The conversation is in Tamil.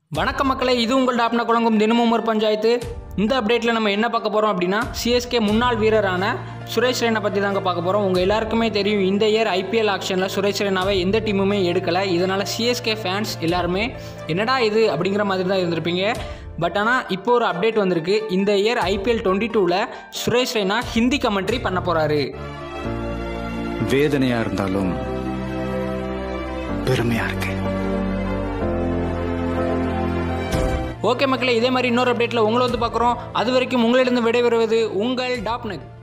வணக்கம் மக்களே இது உங்கள் டாப்னா குழங்கும் தினமும் ஒரு பஞ்சாயத்து இந்த அப்டேட்டில் நம்ம என்ன பார்க்க போகிறோம் அப்படின்னா சிஎஸ்கே முன்னாள் வீரரான சுரேஷ் ரெய்னா பற்றி தாங்க பார்க்க போகிறோம் உங்கள் எல்லாருக்குமே தெரியும் இந்த இயர் ஐபிஎல் ஆக்ஷனில் சுரேஷ் ரெய்னாவை எந்த டீமுமே எடுக்கலை இதனால் சிஎஸ்கே ஃபேன்ஸ் எல்லாருமே என்னடா இது அப்படிங்கிற மாதிரி தான் இருந்திருப்பீங்க பட் ஆனால் இப்போ ஒரு அப்டேட் வந்திருக்கு இந்த இயர் ஐபிஎல் டுவெண்ட்டி டூவில் சுரேஷ் ரெய்னா ஹிந்தி கமெண்ட்ரி பண்ண போகிறாரு வேதனையா இருந்தாலும் பெருமையா இருக்கு ஓகே மக்களே இதே மாதிரி இன்னொரு அப்டேட்டில் உங்களை வந்து பார்க்குறோம் அது வரைக்கும் உங்களிடம் விடைபெறுவது உங்கள் டாப்னக்